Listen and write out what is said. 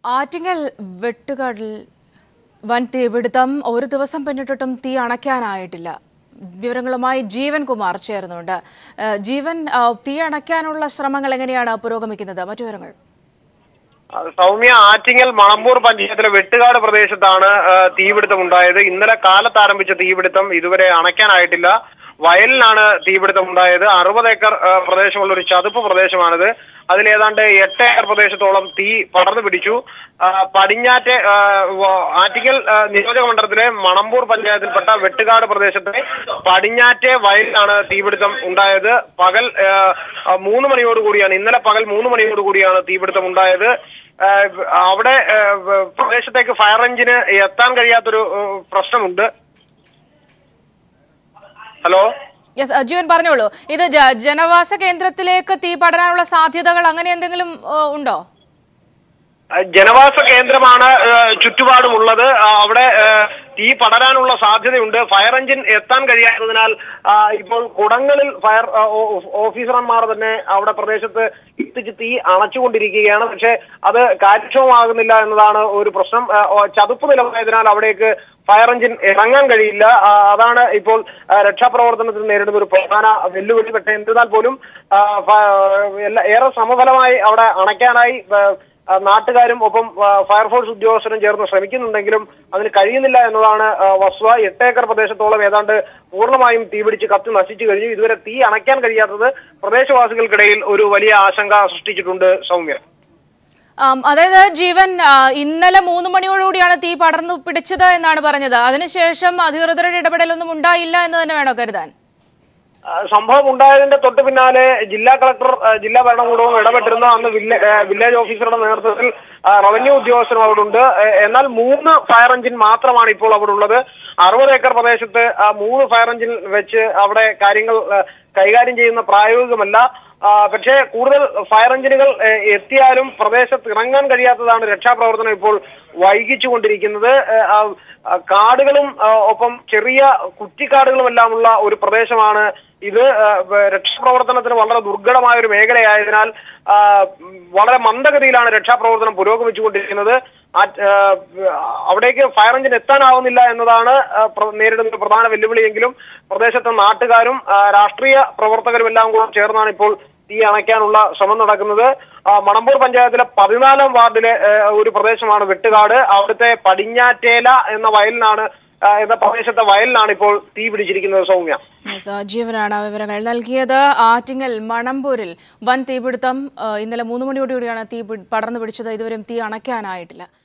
ആറ്റിങ്ങൽ വെട്ടുകാടിൽ വൻ തീപിടുത്തം ഒരു ദിവസം പിന്നിട്ടിട്ടും തീ അണയ്ക്കാനായിട്ടില്ല വിവരങ്ങളുമായി ജീവൻ കുമാർ ചേർന്നുണ്ട് ഏഹ് ജീവൻ ആ, തീ അണയ്ക്കാനുള്ള ശ്രമങ്ങൾ എങ്ങനെയാണ് പുരോഗമിക്കുന്നത് മറ്റു വിവരങ്ങൾ ആ, സൗമ്യ ആറ്റിങ്ങൽ മണമ്പൂർ പഞ്ചായത്തിലെ വെട്ടുകാട് പ്രദേശത്താണ് ആ, തീപിടുത്തം ഉണ്ടായത് ഇന്നലെ കാലത്ത് ആരംഭിച്ച തീപിടുത്തം ഇതുവരെ അണയ്ക്കാനായിട്ടില്ല വയലിലാണ് തീപിടുത്തം ഉണ്ടായത് അറുപത് ഏക്കർ ആ, പ്രദേശമുള്ള ഒരു ചതുപ്പ് പ്രദേശമാണിത് അതിൽ ഏതാണ്ട് എട്ട് ഏക്കർ പ്രദേശത്തോളം തീ പടർന്നു പിടിച്ചു ആ, പടിഞ്ഞാറ്റ് ആ, വ- ആറ്റിങ്ങൽ ആ, നിയോജക മണ്ഡലത്തിലെ മണമ്പൂർ പഞ്ചായത്തിൽപ്പെട്ട വെട്ടുകാട് പ്രദേശത്തെ പടിഞ്ഞാറ്റെ വയലിലാണ് തീപിടുത്തം ഉണ്ടായത് പകൽ ആ, ആ, മൂന്ന് മണിയോട് കൂടിയാണ് ഇന്നലെ പകൽ മൂന്ന് മണിയോട് കൂടിയാണ് തീപിടുത്തം ഉണ്ടായത് ആ, അവിടെ ആ, പ്രദേശത്തേക്ക് ഫയർ എഞ്ചിന് എത്താൻ കഴിയാത്തൊരു ആ, പ്രശ്നമുണ്ട് ഹലോ യെസ് ജീവൻ പറഞ്ഞോളൂ ഇത് ജ- ജനവാസ കേന്ദ്രത്തിലേക്ക് തീ പടരാനുള്ള സാധ്യതകൾ അങ്ങനെ എന്തെങ്കിലും ആ, ഉണ്ടോ ആ, ജനവാസ കേന്ദ്രമാണ് ആ, ചുറ്റുപാടുമുള്ളത് ആ, അവിടെ ആ, തീ പടരാനുള്ള സാധ്യതയുണ്ട് ഫയർ എഞ്ചിൻ എത്താൻ കഴിയാത്തതിനാൽ ആ, ഇപ്പോൾ കുടങ്ങളിൽ ഫയർ ആ, ഓ- ഓഫീസർമാർ തന്നെ അവിടെ പ്രദേശത്ത് എത്തിച്ച് തീ അണച്ചുകൊണ്ടിരിക്കുകയാണ് പക്ഷേ അത് കാര്യക്ഷമമാകുന്നില്ല എന്നതാണ് ഒരു പ്രശ്നം ആ, ഓ, ചതുപ്പ് നിലമായതിനാൽ അവിടേക്ക് ഫയർ എഞ്ചിൻ ഇറങ്ങാൻ കഴിയില്ല ആ, അതാണ് ഇപ്പോൾ ആ, രക്ഷാപ്രവർത്തനത്തിൽ നേരിടുന്ന ഒരു പ്രധാന വെല്ലുവിളി പക്ഷേ എന്നിരുന്നാൽ പോലും ആ, ഫ- എല്ലാ- ഏറെ സമഫലമായി അവിടെ അണയ്ക്കാനായി ആ, ആ, നാട്ടുകാരും ഒപ്പം ആ, ഫയർഫോഴ്സ് ഉദ്യോഗസ്ഥരും ചേർന്ന് ശ്രമിക്കുന്നുണ്ടെങ്കിലും അതിന് കഴിയുന്നില്ല എന്നതാണ് ആ, വസ്തുത എട്ട് ഏക്കർ പ്രദേശത്തോളം ഏതാണ്ട് പൂർണ്ണമായും തീപിടിച്ച് കത്തി നശിച്ചു കഴിഞ്ഞു ഇതുവരെ തീ അണയ്ക്കാൻ കഴിയാത്തത് പ്രദേശവാസികൾക്കിടയിൽ ഒരു വലിയ ആശങ്ക സൃഷ്ടിച്ചിട്ടുണ്ട് സൗമ്യ ആം, അതായത് ജീവൻ ആ, ഇന്നലെ മൂന്ന് മണിയോടുകൂടിയാണ് തീ പടർന്നു പിടിച്ചത് എന്നാണ് പറഞ്ഞത് അതിനുശേഷം അധികൃതരുടെ ഇടപെടലൊന്നും ഉണ്ടായില്ല എന്ന് തന്നെ വേണോ കരുതാൻ ആ, സംഭവം ഉണ്ടായതിന്റെ തൊട്ട് പിന്നാലെ ജില്ലാ കളക്ടർ ആ, ജില്ലാ ഭരണകൂടവും ഇടപെട്ടിരുന്ന അന്ന് വില്ല- ആ, വില്ലേജ് ഓഫീസറുടെ നേതൃത്വത്തിൽ ആ, റവന്യൂ ഉദ്യോഗസ്ഥരും അവിടെ ഉണ്ട് ഏ, എന്നാൽ മൂന്ന് ഫയർ എഞ്ചിൻ മാത്രമാണ് ഇപ്പോൾ അവിടെ ഉള്ളത് അറുപത് ഏക്കർ പ്രദേശത്ത് ആ, മൂന്ന് ഫയർ എഞ്ചിൻ വെച്ച് അവിടെ കാര്യങ്ങൾ ആ, കൈകാര്യം ചെയ്യുന്ന പ്രായോഗികമല്ല ആ, പക്ഷേ കൂടുതൽ ഫയർ എഞ്ചിനുകൾ ഏ, എത്തിയാലും പ്രദേശത്ത് ഇറങ്ങാൻ കഴിയാത്തതാണ് രക്ഷാപ്രവർത്തനം ഇപ്പോൾ വൈകിച്ചുകൊണ്ടിരിക്കുന്നത് ഏ, ആ, ആ, കാടുകളും ആ, ഒപ്പം ചെറിയ കുറ്റിക്കാടുകളുമെല്ലാമുള്ള ഒരു പ്രദേശമാണ് ഇത് ആ, വ- രക്ഷാപ്രവർത്തനത്തിന് വളരെ ദുർഘടമായ ഒരു മേഖലയായതിനാൽ ആ, ഉം, വളരെ മന്ദഗതിയിലാണ് രക്ഷാപ്രവർത്തനം പുരോഗമിച്ചുകൊണ്ടിരിക്കുന്നത് ആ- ആ, അവിടേക്ക് ഫയർ എഞ്ചിൻ എത്താനാവുന്നില്ല എന്നതാണ് ആ, പ്ര- നേരിടുന്ന ഒരു പ്രധാന വെല്ലുവിളിയെങ്കിലും പ്രദേശത്തെ നാട്ടുകാരും ആ, രാഷ്ട്രീയ പ്രവർത്തകരും എല്ലാം കൂടെ ചേർന്നാണ് ഇപ്പോൾ തീ അണയ്ക്കാനുള്ള ശ്രമം നടക്കുന്നത് ആ, മണമ്പൂർ പഞ്ചായത്തിലെ പതിനാലാം വാർഡിലെ ആ, ഒരു പ്രദേശമാണ് വെട്ടുകാട് അവിടുത്തെ പടിഞ്ഞാറ്റേല എന്ന വയലിനാണ് ആ, എന്ന പ്രദേശത്തെ വയലിനാണ് ഇപ്പോൾ തീ പിടിച്ചിരിക്കുന്നത് സൗമ്യ യെസ്, ആ, ജീവനാണ് വിവരങ്ങൾ നൽകിയത് ആറ്റിങ്ങൽ മണമ്പൂരിൽ വൻ തീപിടുത്തം ആ, ഇന്നലെ മൂന്ന് മണിയോടുകൂടിയാണ് തീ പി- പടർന്നു പിടിച്ചത് ഇതുവരെയും തീ അണയ്ക്കാനായിട്ടില്ല